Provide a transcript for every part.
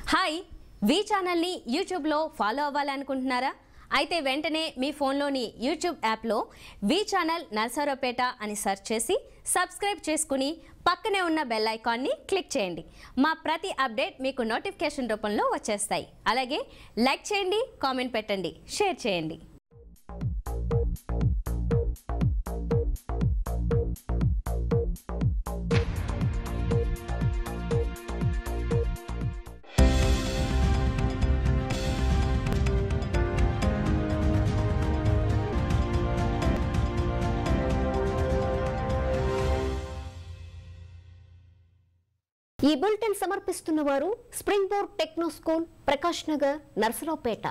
hi వి ఛానల్ని యూట్యూబ్లో follow అవ్వాలనుకుంటున్నారా అయితే వెంటనే మీ ఫోన్లోని యూట్యూబ్ యాప్లో వి ఛానల్ నర్సరావుపేట అని సెర్చ్ చేసి సబ్స్క్రైబ్ చేసుకుని పక్కనే ఉన్న బెల్ ఐకాన్ని క్లిక్ చేయండి మా ప్రతి అప్డేట్ మీకు నోటిఫికేషన్ రూపంలో వచ్చేస్తాయి అలాగే లైక్ చేయండి కామెంట్ పెట్టండి షేర్ చేయండి ఈ బులెటిన్ సమర్పిస్తున్న వారు spring board techno school Prakash Nagar Narasaraopet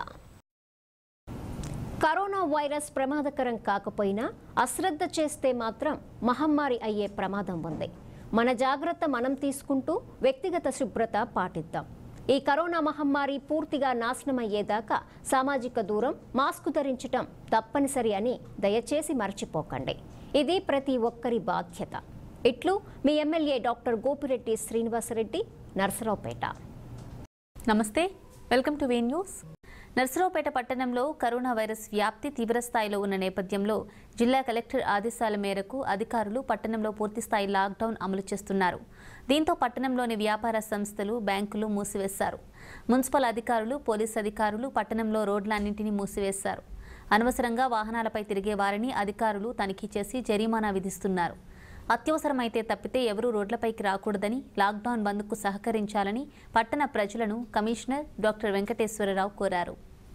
corona virus ప్రమాదకరం కాకపోయినా అశ్రద్ధ చేస్తే మాత్రం మహమ్మారి అయ్యే ప్రమాదం ఉంది మన జాగ్రత్త మనం తీసుకుంటూ వ్యక్తిగత శుభ్రత పాటిద్దాం ఈ కరోనా మహమ్మారి పూర్తిగా నాశనమయ్యేదాకా సామాజిక దూరం మాస్క్ ధరించటం తప్పనిసరి అని దయచేసి మర్చిపోకండి ఇది ప్రతి ఒక్కరి బాధ్యత ఇట్లు మీ MLA doctor Gopireddy Srinivasa Reddy Narasaraopet namaste welcome to way news Narasaraopet పట్టణంలో కరోనా వైరస్ వ్యాప్తి తీవ్రస్థాయిలో ఉన్న నేపథ్యంలో జిల్లా కలెక్టర్ ఆదేశాల మేరకు అధికారులు పట్టణంలో పూర్తిస్థాయి లాక్డౌన్ అమలు చేస్తున్నారు దీంతో పట్టణంలోని వ్యాపార సంస్థలు బ్యాంకులు మూసివేశారు మున్సిపల్ అధికారులు పోలీస్ అధికారులు పట్టణంలో రోడ్లన్నింటినీ మూసివేశారు అనవసరంగా వాహనాలపై తిరిగే వారిని అధికారులు తనిఖీ చేసి జరిమానా విధిస్తున్నారు అత్యవసరమైతే తప్పితే ఎవరూ రోడ్లపైకి రాకూడదని లాక్డౌన్ బంద్కు సహకరించాలని పట్టణ ప్రజలను కమిషనర్ డాక్టర్ వెంకటేశ్వరరావు కోరారు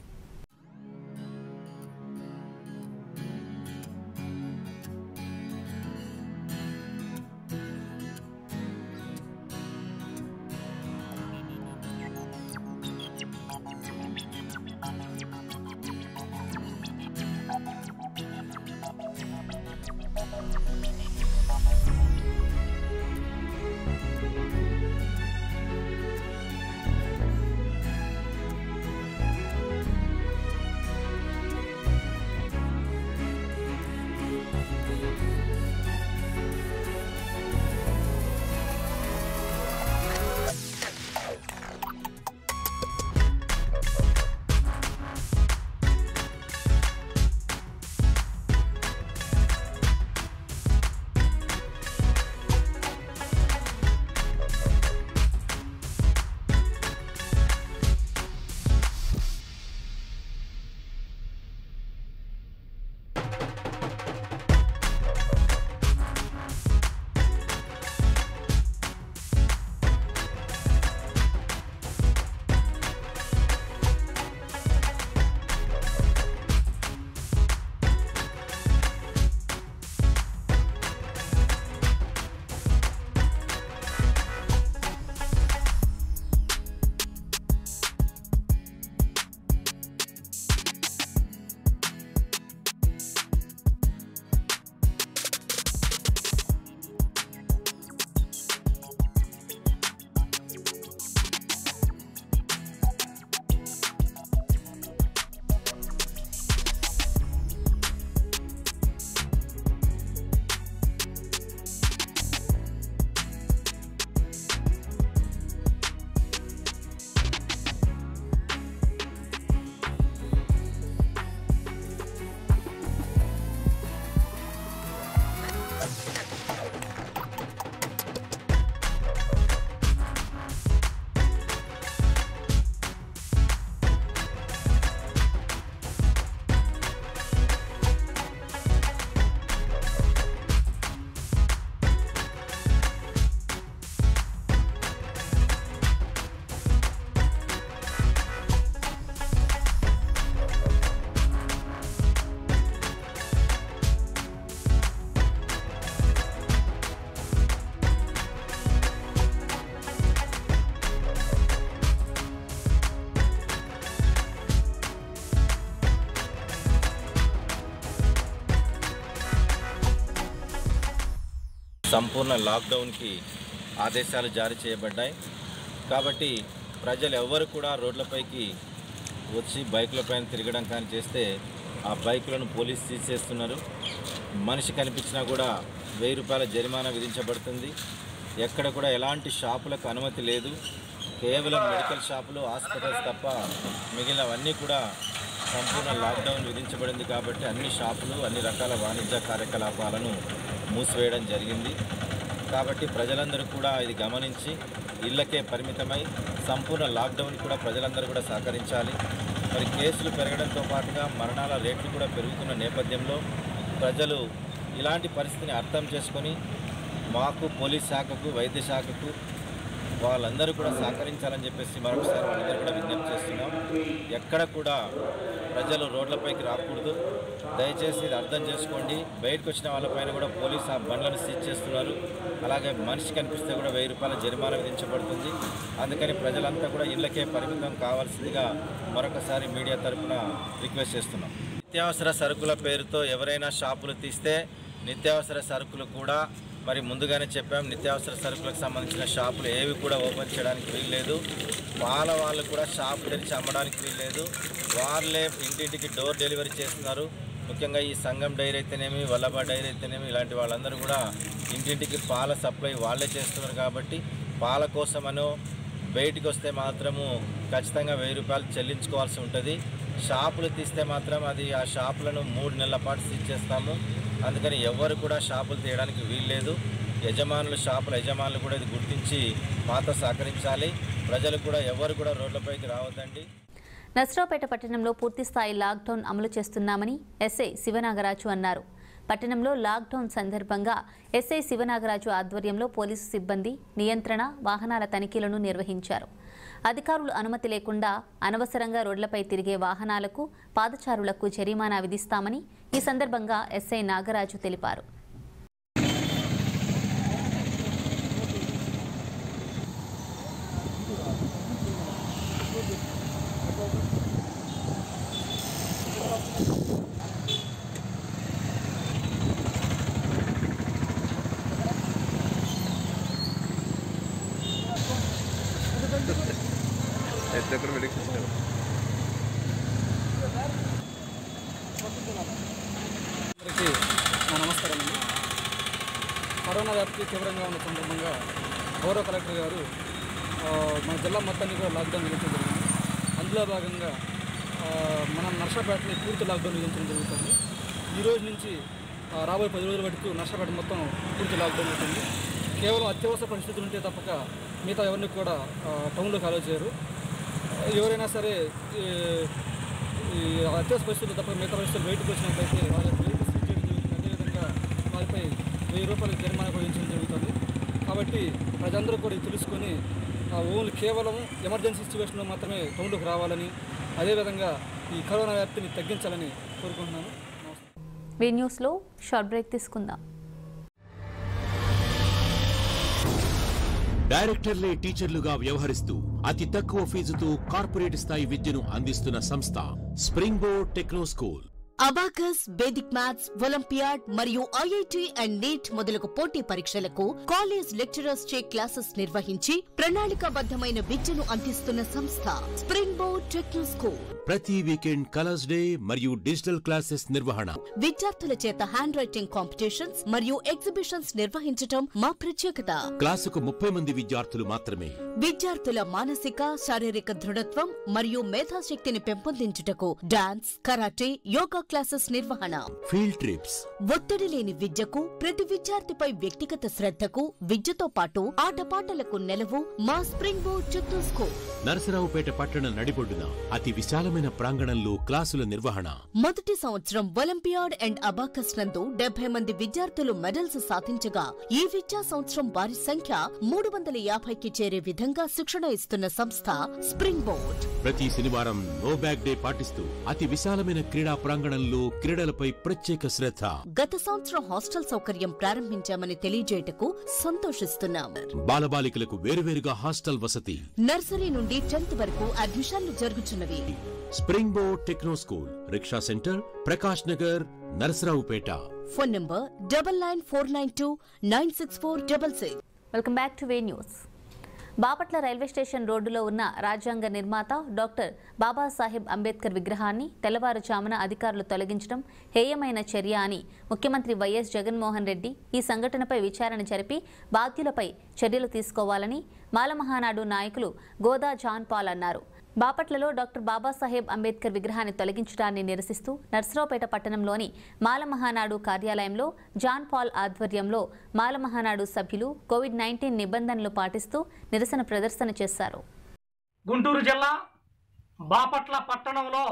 సంపూర్ణ లాక్డౌన్కి ఆదేశాలు జారీ చేయబడ్డాయి కాబట్టి ప్రజలు ఎవ్వరు కూడా రోడ్లపైకి వచ్చి బైకులపైన తిరగడం కానీ చేస్తే ఆ బైకులను పోలీసు తీసేస్తున్నారు మనిషి కనిపించినా కూడా వెయ్యి రూపాయల జరిమానా విధించబడుతుంది ఎక్కడ కూడా ఎలాంటి షాపులకు అనుమతి లేదు కేవలం మెడికల్ షాపులు హాస్పిటల్స్ తప్ప మిగిలినవన్నీ కూడా సంపూర్ణ లాక్డౌన్ విధించబడింది కాబట్టి అన్ని షాపులు అన్ని రకాల వాణిజ్య కార్యకలాపాలను మూసివేయడం జరిగింది కాబట్టి ప్రజలందరూ కూడా ఇది గమనించి ఇళ్లకే పరిమితమై సంపూర్ణ లాక్డౌన్ కూడా ప్రజలందరూ కూడా సహకరించాలి మరి కేసులు పెరగడంతో పాటుగా మరణాల రేట్లు కూడా పెరుగుతున్న నేపథ్యంలో ప్రజలు ఇలాంటి పరిస్థితిని అర్థం చేసుకొని మాకు పోలీస్ శాఖకు వైద్య శాఖకు వాళ్ళందరూ కూడా సహకరించాలని చెప్పేసి మరొకసారి వాళ్ళందరూ కూడా విజ్ఞప్తి చేస్తున్నాం ఎక్కడ కూడా ప్రజలు రోడ్లపైకి రాకూడదు దయచేసి ఇది అర్థం చేసుకోండి బయటకు వచ్చిన వాళ్ళపైన కూడా పోలీసు ఆ బండ్లను సీజ్ చేస్తున్నారు అలాగే మనిషి కనిపిస్తే కూడా వెయ్యి రూపాయల జరిమానా విధించబడుతుంది అందుకని ప్రజలంతా కూడా ఇళ్ళకే పరిమితం కావాల్సిందిగా మరొకసారి మీడియా తరఫున రిక్వెస్ట్ చేస్తున్నాం నిత్యావసర సరుకుల పేరుతో ఎవరైనా షాపులు తీస్తే నిత్యావసర సరుకులు కూడా మరి ముందుగానే చెప్పాం నిత్యావసర సరుకులకు సంబంధించిన షాపులు ఏవి కూడా ఓపెన్ చేయడానికి వీల్లేదు పాల వాళ్ళు కూడా షాపు తెరిచి అమ్మడానికి వీల్లేదు వాళ్ళే ఇంటింటికి డోర్ డెలివరీ చేస్తున్నారు ముఖ్యంగా ఈ సంఘం డైరీ అయితేనేమి వల్లభ డైరీ అయితేనేమి ఇలాంటి వాళ్ళందరూ కూడా ఇంటింటికి పాల సప్లై వాళ్ళే చేస్తున్నారు కాబట్టి పాల కోసమనో బయటికి వస్తే మాత్రము ఖచ్చితంగా వెయ్యి రూపాయలు చెల్లించుకోవాల్సి ఉంటుంది షాపులు తీస్తే మాత్రం అది ఆ షాపులను మూడు నెలల పాటు సీజ్ చేస్తాము అందుకని ఎవరు కూడా షాపులు తీయడానికి వీల్లేదు యజమానులు షాపుల యజమానులు కూడా ఇది గుర్తించి మాతో సహకరించాలి ప్రజలు కూడా ఎవరు కూడా రోడ్లపైకి రావద్దండి నర్సరావుపేట పట్టణంలో పూర్తిస్థాయి లాక్డౌన్ అమలు చేస్తున్నామని ఎస్ఐ శివనాగరాజు అన్నారు పట్టణంలో లాక్డౌన్ సందర్భంగా ఎస్ఐ శివనాగరాజు ఆధ్వర్యంలో పోలీసు సిబ్బంది నియంత్రణ వాహనాల తనిఖీలను నిర్వహించారు అధికారులు అనుమతి లేకుండా అనవసరంగా రోడ్లపై తిరిగే వాహనాలకు పాదచారులకు జరిమానా విధిస్తామని ఈ సందర్భంగా ఎస్ఐ నాగరాజు తెలిపారు ఎక్కడ వెలిగిస్తారు అందరికీ నా నమస్కారం అండి కరోనా వ్యాప్తి తీవ్రంగా ఉన్న సందర్భంగా గౌరవ కలెక్టర్ గారు ఆ, మన జిల్లా మొత్తాన్ని కూడా లాక్డౌన్ విధించడం జరిగింది అందులో భాగంగా ఆ, మన నర్సాపేటని పూర్తి లాక్డౌన్ విధించడం జరుగుతుంది ఈ రోజు నుంచి ఆ, రాబోయే పది రోజుల వరకు నర్సాపేట మొత్తం పూర్తి లాక్డౌన్ ఉంటుంది కేవలం అత్యవసర పరిస్థితులు ఉంటే తప్పక మిగతా ఎవరిని కూడా ఆ, టౌన్లోకి అలో చేయరు ఎవరైనా సరే ఈ ఈ అత్యవసర పరిస్థితులు తప్ప మిగతా పరిస్థితులు బయటకు వచ్చినట్లయితే వాళ్ళ వెహికల్స్ సీజ్ చేయడం జరుగుతుంది అదేవిధంగా వారిపై వెయ్యి రూపాయలు జరిమానా కూడా విధించడం జరుగుతుంది కాబట్టి ప్రజలందరూ కూడా ఇది తెలుసుకొని ఆ, ఓన్లీ కేవలం ఎమర్జెన్సీ సిచ్యువేషన్లో మాత్రమే టౌన్లోకి రావాలని అదేవిధంగా ఈ కరోనా వ్యాప్తిని తగ్గించాలని కోరుకుంటున్నాను నమస్తే వీ న్యూస్లో షార్ట్ బ్రేక్ తీసుకుందాం డైరెక్టర్లే టీచర్లుగా వ్యవహరిస్తూ అతి తక్కువ ఫీజుతో కార్పొరేట్ స్థాయి విద్యను అందిస్తున్న సంస్థ spring board techno school abacus Vedic maths olympiad మరియు ఐఐటి అండ్ నీట్ మొదలగు పోటీ పరీక్షలకు కాలేజ్ లెక్చరర్స్ చే క్లాసెస్ నిర్వహించి ప్రణాళికాబద్ధమైన విద్యను అందిస్తున్న సంస్థ స్ప్రింగ్ బోర్డ్ టెక్నో స్కూల్ ప్రతి వీకెండ్ కలర్స్ డే మరియు డిజిటల్ క్లాసెస్ నిర్వహణ విద్యార్థుల చేత హ్యాండ్ రైటింగ్ కాంపిటీషన్స్ మరియు ఎగ్జిబిషన్స్ నిర్వహించటం మా ప్రత్యేకత క్లాసుకు ముప్పై మంది విద్యార్థులు మాత్రమే విద్యార్థుల మానసిక శారీరక దృఢత్వం మరియు మేధాశక్తిని పెంపొందించుటకు డాన్స్ కరాటే యోగా క్లాసెస్ నిర్వహణ ఫీల్డ్ ట్రిప్స్ ఒత్తిడి లేని విద్యకు ప్రతి విద్యార్థిపై వ్యక్తిగత శ్రద్ధకు విద్యతో పాటు ఆటపాటలకు నెలవు మా spring board Chittoor school Narasaraopet పట్టణ నడిబొడ్డున అతి విశాలమైన ప్రాంగణంలో క్లాసుల నిర్వహణ మొదటి సంవత్సరం ఒలింపియాడ్ అండ్ అబాకస్ నందు డెబ్బై మంది విద్యార్థులు మెడల్స్ సాధించగా ఈ విద్యా సంవత్సరం వారి సంఖ్య మూడు వందల యాభైకి చేరే విధంగా శిక్షణ ఇస్తున్న సంస్థ స్ప్రింగ్ బోర్డ్ ప్రతి శనివారం నో బ్యాగ్ డే పాటిస్తూ అతి విశాలమైన క్రీడా ప్రాంగణంలో క్రీడలపై ప్రత్యేక శ్రద్ధ గత సంవత్సరం హాస్టల్ సౌకర్యం ప్రారంభించామని తెలియజేయటకు సంతోషిస్తున్నాం బాలబాలికలకు వేరువేరుగా హాస్టల్ వసతి నర్సరీ నుండి టెన్త్ వరకు అడ్మిషన్లు జరుగుతున్నవి spring board techno school rickshaw centre Prakash Nagar Narasaraopet phone number double nine four nine two nine six four double six welcome back to way news Bapatla railway station రోడ్డులో ఉన్న రాజ్యాంగ నిర్మాత డాక్టర్ బాబాసాహెబ్ అంబేద్కర్ విగ్రహాన్ని తెల్లవారుజామున అధికారులు తొలగించడం హేయమైన చర్య అని ముఖ్యమంత్రి వైఎస్ జగన్మోహన్ రెడ్డి ఈ సంఘటనపై విచారణ జరిపి బాధ్యులపై చర్యలు తీసుకోవాలని మాలమహానాడు నాయకులు గోదా జాన్ పాల్ అన్నారు బాపట్లలో డాక్టర్ బాబాసాహెబ్ అంబేద్కర్ విగ్రహాన్ని తొలగించడాన్ని నిరసిస్తూ నర్సరావుపేట పట్టణంలోని మాలమహానాడు కార్యాలయంలో జాన్ పాల్ ఆధ్వర్యంలో మాలమహానాడు సభ్యులు కోవిడ్ నైన్టీన్ నిబంధనలు పాటిస్తూ నిరసన ప్రదర్శన చేశారు గుంటూరు జిల్లా బాపట్ల పట్టణంలో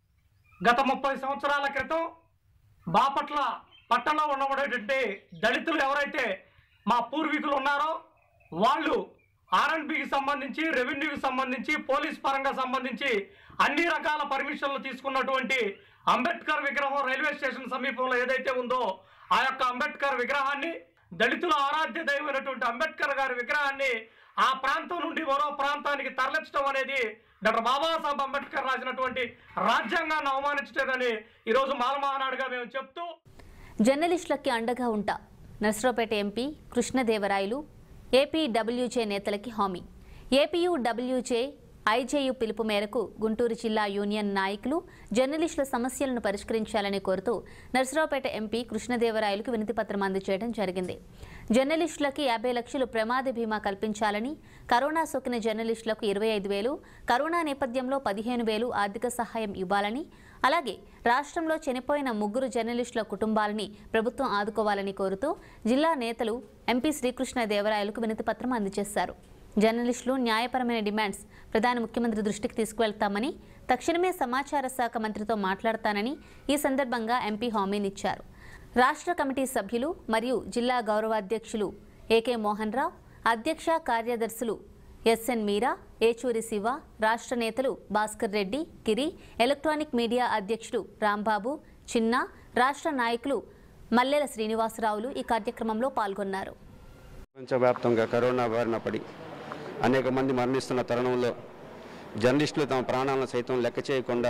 గత ముప్పై సంవత్సరాల క్రితం బాపట్ల పట్టణంలో ఉండబడేటువంటి దళితులు ఎవరైతే మా పూర్వీకులు ఉన్నారో వాళ్ళు ఆర్ఎండ్బికి సంబంధించి రెవెన్యూకి సంబంధించి పోలీస్ పరంగా సంబంధించి అన్ని రకాల పర్మిషన్లు తీసుకున్నటువంటి అంబేద్కర్ విగ్రహం రైల్వే స్టేషన్ సమీపంలో ఏదైతే ఉందో ఆ యొక్క అంబేద్కర్ విగ్రహాన్ని దళితుల ఆరాధ్య దైవమైనటువంటి అంబేద్కర్ గారి విగ్రహాన్ని ఆ ప్రాంతం నుండి మరో ప్రాంతానికి తరలించడం అనేది డాక్టర్ బాబాసాహెబ్ అంబేద్కర్ రాసినటువంటి రాజ్యాంగాన్ని అవమానించలేదని ఈరోజు మాలమహానాడుగా మేము చెప్తూ జర్నలిస్టులకి అండగా ఉంటా నర్సరావుపేట ఎంపీ కృష్ణదేవరాయలు ఏపీడబ్ల్యూజే నేతలకి హామీ ఏపీయూ డబ్ల్యూజే ఐజేయు పిలుపు మేరకు గుంటూరు జిల్లా యూనియన్ నాయకులు జర్నలిస్టుల సమస్యలను పరిష్కరించాలని కోరుతూ నర్సరావుపేట ఎంపీ కృష్ణదేవరాయలకు వినతిపత్రం అందజేయడం జరిగింది జర్నలిస్టులకి యాభై లక్షలు ప్రమాద బీమా కల్పించాలని కరోనా సోకిన జర్నలిస్టులకు ఇరవై ఐదు వేలు కరోనా నేపథ్యంలో పదిహేను వేలు ఆర్థిక సహాయం ఇవ్వాలని అలాగే రాష్ట్రంలో చనిపోయిన ముగ్గురు జర్నలిస్టుల కుటుంబాలని ప్రభుత్వం ఆదుకోవాలని కోరుతూ జిల్లా నేతలు ఎంపీ శ్రీకృష్ణ దేవరాయలకు వినతిపత్రం అందజేశారు జర్నలిస్టులు న్యాయపరమైన డిమాండ్స్ ప్రధాని ముఖ్యమంత్రి దృష్టికి తీసుకువెళ్తామని తక్షణమే సమాచార శాఖ మంత్రితో మాట్లాడతానని ఈ సందర్భంగా ఎంపీ హామీనిచ్చారు రాష్ట్ర కమిటీ సభ్యులు మరియు జిల్లా గౌరవాధ్యక్షులు ఏకే మోహన్ రావు అధ్యక్ష కార్యదర్శులు ఎస్ఎన్ మీరా ఏచూరి శివ రాష్ట్ర నేతలు భాస్కర్ రెడ్డి గిరి ఎలక్ట్రానిక్ మీడియా అధ్యక్షుడు రాంబాబు చిన్న రాష్ట్ర నాయకులు మల్లెల శ్రీనివాసరావులు ఈ కార్యక్రమంలో పాల్గొన్నారు ప్రపంచవ్యాప్తంగా కరోనా బారిన పడి అనేక మంది మరణిస్తున్న తరుణంలో జర్నలిస్టులు తమ ప్రాణాలను సైతం లెక్క చేయకుండా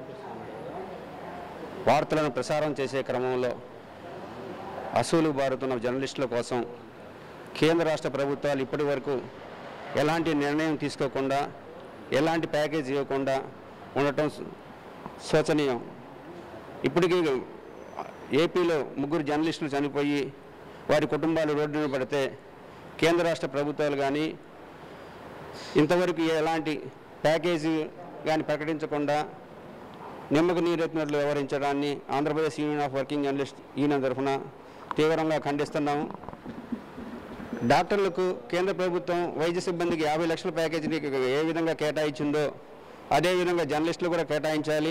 వార్తలను ప్రసారం చేసే క్రమంలో అసూలు బారుతున్న జర్నలిస్టుల కోసం కేంద్ర రాష్ట్ర ప్రభుత్వాలు ఇప్పటి వరకు ఎలాంటి నిర్ణయం తీసుకోకుండా ఎలాంటి ప్యాకేజ్ ఇవ్వకుండా ఉండటం శోచనీయం ఇప్పటికీ ఏపీలో ముగ్గురు జర్నలిస్టులు చనిపోయి వారి కుటుంబాలు రోడ్డున పడితే కేంద్ర రాష్ట్ర ప్రభుత్వాలు కానీ ఇంతవరకు ఎలాంటి ప్యాకేజీ కానీ ప్రకటించకుండా నిమ్మకు నీరెత్తినట్లు వ్యవహరించడాన్ని Andhra Pradesh union of working journalist ఈయన తరఫున తీవ్రంగా ఖండిస్తున్నాము డాక్టర్లకు కేంద్ర ప్రభుత్వం వైద్య సిబ్బందికి యాభై లక్షల ప్యాకేజీని ఏ విధంగా కేటాయించిందో అదేవిధంగా జర్నలిస్టులు కూడా కేటాయించాలి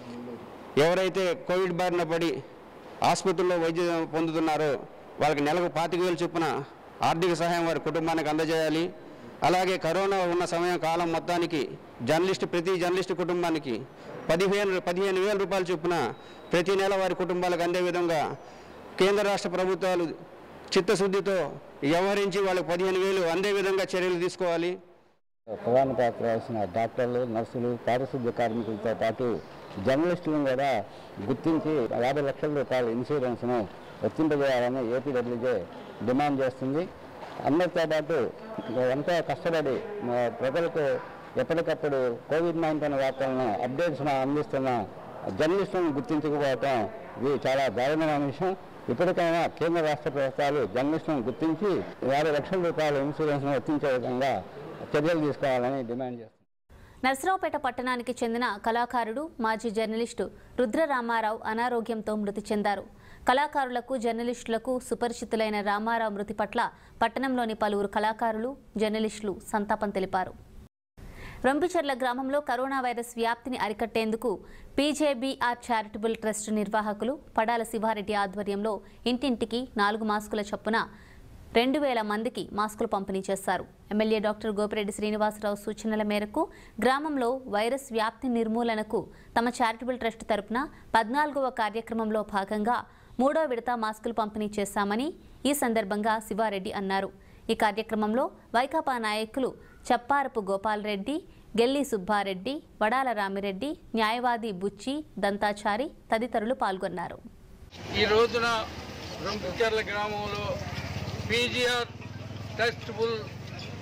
ఎవరైతే కోవిడ్ బారిన పడి ఆసుపత్రుల్లో వైద్యం పొందుతున్నారో వాళ్ళకి నెలకు పాతిక వేలు చొప్పున ఆర్థిక సహాయం వారి కుటుంబానికి అందజేయాలి అలాగే కరోనా ఉన్న సమయం కాలం మొత్తానికి జర్నలిస్టు ప్రతి జర్నలిస్టు కుటుంబానికి పదిహేను పదిహేను వేల రూపాయల చొప్పున ప్రతి నెల వారి కుటుంబాలకు అందే విధంగా కేంద్ర రాష్ట్ర ప్రభుత్వాలు చిత్తశుద్ధితో వ్యవహరించి వాళ్ళకి పదిహేను వేలు అందే విధంగా చర్యలు తీసుకోవాలి ప్రధాన పాత్ర వహించిన డాక్టర్లు నర్సులు పారిశుద్ధ్య కార్మికులతో పాటు జర్నలిస్టులను కూడా గుర్తించి యాభై లక్షల రూపాయల ఇన్సూరెన్స్ను వర్తింపజేయాలని ఏపీడబ్ల్యూజే డిమాండ్ చేస్తుంది అందరితో పాటు ఎంతో కష్టపడి మా ప్రజలకు ఎప్పటికప్పుడు కోవిడ్ నైన్టీన్ వార్తలను అప్డేట్స్ అందిస్తున్న జర్నలిస్టులను గుర్తించకపోవటం ఇది చాలా దారుణమైన విషయం ఇప్పటికైనా కేంద్ర రాష్ట్ర ప్రభుత్వాలు జర్నలిస్టులను గుర్తించి యాభై లక్షల రూపాయల ఇన్సూరెన్స్ను వర్తించే విధంగా చర్యలు తీసుకోవాలని డిమాండ్ చేస్తున్నాం నర్సరావుపేట పట్టణానికి చెందిన కళాకారుడు మాజీ జర్నలిస్టు రుద్ర రామారావు అనారోగ్యంతో మృతి చెందారు కళాకారులకు జర్నలిస్టులకు సుపరిచితులైన రామారావు మృతి పట్ల పట్టణంలోని పలువురు కళాకారులు జర్నలిస్టులు సంతాపం తెలిపారు రంపిచర్ల గ్రామంలో కరోనా వైరస్ వ్యాప్తిని అరికట్టేందుకు పీజేబీఆర్ చారిటబుల్ ట్రస్ట్ నిర్వాహకులు పడాల శివారెడ్డి ఆధ్వర్యంలో ఇంటింటికి నాలుగు మాస్కుల చొప్పున రెండు వేల మందికి మాస్కులు పంపిణీ చేశారు ఎమ్మెల్యే డాక్టర్ గోపిరెడ్డి శ్రీనివాసరావు సూచనల మేరకు గ్రామంలో వైరస్ వ్యాప్తి నిర్మూలనకు తమ చారిటబుల్ ట్రస్ట్ తరపున పద్నాలుగవ కార్యక్రమంలో భాగంగా మూడో విడత మాస్కులు పంపిణీ చేశామని ఈ సందర్భంగా శివారెడ్డి అన్నారు ఈ కార్యక్రమంలో వైకాపా నాయకులు చప్పారపు గోపాలరెడ్డి గెల్లి సుబ్బారెడ్డి వడాల రామిరెడ్డి న్యాయవాది బుచ్చి దంతాచారి తదితరులు పాల్గొన్నారు ఈ రోజున రంపుచర్ల గ్రామంలో పీజీఆర్ టెస్టబుల్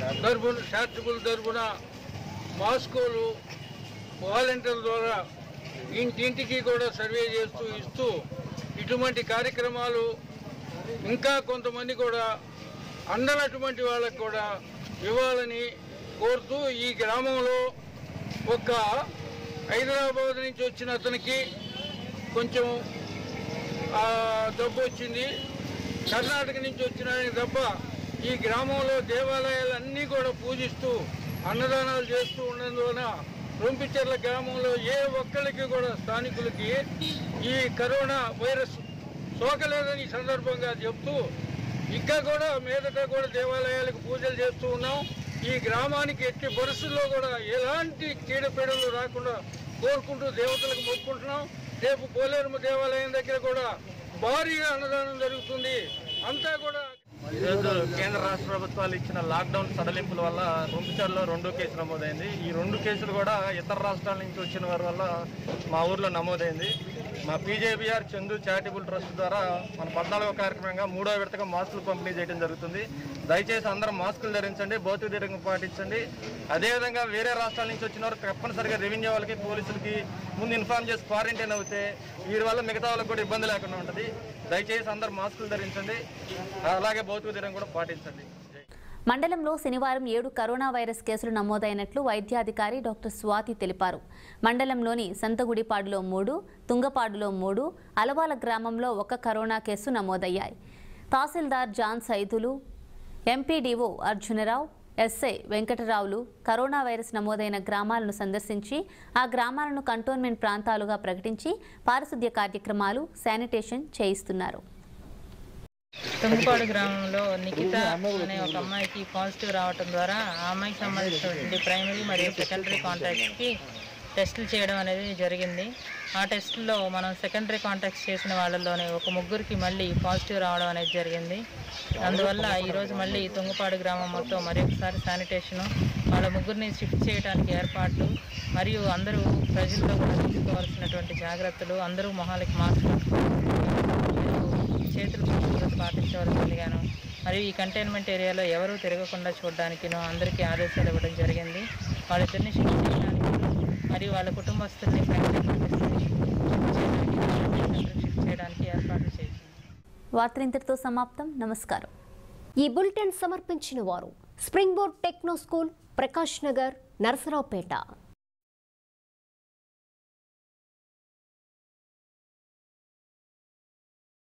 తరఫున చారిటబుల్ తరఫున మాస్కోలు వాలంటీర్ల ద్వారా ఇంటింటికి కూడా సర్వే చేస్తూ ఇస్తూ ఇటువంటి కార్యక్రమాలు ఇంకా కొంతమంది కూడా అందనటువంటి వాళ్ళకు కూడా ఇవ్వాలని కోరుతూ ఈ గ్రామంలో ఒక హైదరాబాద్ నుంచి వచ్చిన అతనికి కొంచెం ఆ, జబ్బు వచ్చింది కర్ణాటక నుంచి వచ్చిన ఆయన తప్ప ఈ గ్రామంలో దేవాలయాలు అన్నీ కూడా పూజిస్తూ అన్నదానాలు చేస్తూ ఉన్నందువలన రొంపిచెర్ల గ్రామంలో ఏ ఒక్కరికి కూడా స్థానికులకి ఈ కరోనా వైరస్ సోకలేదని ఈ సందర్భంగా చెప్తూ ఇంకా కూడా మీదట కూడా దేవాలయాలకు పూజలు చేస్తూ ఉన్నాం ఈ గ్రామానికి ఎట్టి పరిస్థితుల్లో కూడా ఎలాంటి చీడపీడలు రాకుండా కోరుకుంటూ దేవతలకు మొక్కుంటున్నాం రేపు పోలేరమ్మ దేవాలయం దగ్గర కూడా భారీగా అన్నదానం జరుగుతుంది అంతా కూడా ఈరోజు కేంద్ర రాష్ట్ర ప్రభుత్వాలు ఇచ్చిన లాక్డౌన్ సడలింపుల వల్ల రొంపిచర్లో రెండో కేసు నమోదైంది ఈ రెండు కేసులు కూడా ఇతర రాష్ట్రాల నుంచి వచ్చిన వారి వల్ల మా ఊర్లో నమోదైంది మా పీజేబీఆర్ చందు చారిటబుల్ ట్రస్ట్ ద్వారా మన పద్నాలుగో కార్యక్రమంగా మూడో విడతగా మాస్కులు పంపిణీ చేయడం జరుగుతుంది దయచేసి అందరం మాస్కులు ధరించండి భౌతిక దూరం పాటించండి అదేవిధంగా వేరే రాష్ట్రాల నుంచి వచ్చిన వారు తప్పనిసరిగా రెవెన్యూ వాళ్ళకి పోలీసులకి ముందు ఇన్ఫార్మ్ చేసి క్వారంటైన్ అవుతే వీరి వల్ల మిగతా వాళ్ళకి కూడా ఇబ్బంది లేకుండా ఉంటుంది దయచేసి అందరు మాస్కులు ధరించండి అలాగే భౌతిక దూరం కూడా పాటించండి మండలంలో శనివారం ఏడు కరోనా వైరస్ కేసులు నమోదైనట్లు వైద్యాధికారి డాక్టర్ స్వాతి తెలిపారు మండలంలోని సంతగుడిపాడులో మూడు తుంగపాడులో మూడు అలవాల గ్రామంలో ఒక కరోనా కేసు నమోదయ్యాయి tahsildar John Saidulu MPDO Arjunarao SI వెంకటరావులు కరోనా వైరస్ నమోదైన గ్రామాలను సందర్శించి ఆ గ్రామాలను కంటోన్మెంట్ ప్రాంతాలుగా ప్రకటించి పారిశుద్ధ్య కార్యక్రమాలు శానిటేషన్ చేయిస్తున్నారు తుంగపాడు గ్రామంలో నిఖిత అనే ఒక అమ్మాయికి పాజిటివ్ రావటం ద్వారా ఆ అమ్మాయికి సంబంధించినటువంటి ప్రైమరీ మరియు సెకండరీ కాంటాక్ట్స్కి టెస్టులు చేయడం అనేది జరిగింది ఆ టెస్టుల్లో మనం సెకండరీ కాంటాక్ట్స్ చేసిన వాళ్ళలోనే ఒక ముగ్గురికి మళ్ళీ పాజిటివ్ రావడం అనేది జరిగింది అందువల్ల ఈరోజు మళ్ళీ తుంగపాడు గ్రామం మొత్తం మరి ఒకసారి శానిటేషను వాళ్ళ ముగ్గురిని షిఫ్ట్ చేయడానికి ఏర్పాట్లు మరియు అందరూ ప్రజల్లో కూడా తీసుకోవాల్సినటువంటి జాగ్రత్తలు అందరూ మొహాలకి మాస్క్ చేతులు శుభ్రత పాటించవలసిందిగాను మరియు ఈ కంటైన్మెంట్ ఏరియాలో ఎవరూ తిరగకుండా చూడడానికిను అందరికీ ఆదేశాలు ఇవ్వడం జరిగింది వాళ్ళిద్దరిని షిఫ్ట్ చేయడానికి మరియు వాళ్ళ కుటుంబస్తుల్ని ప్రైవేట్ షిఫ్ట్ చేయడానికి ఏర్పాట్లు చేసింది వార్తలు ఇంతటితో సమాప్తం నమస్కారం ఈ బులెటిన్ సమర్పించిన వారు spring board techno school Prakash Nagar Narasaraopet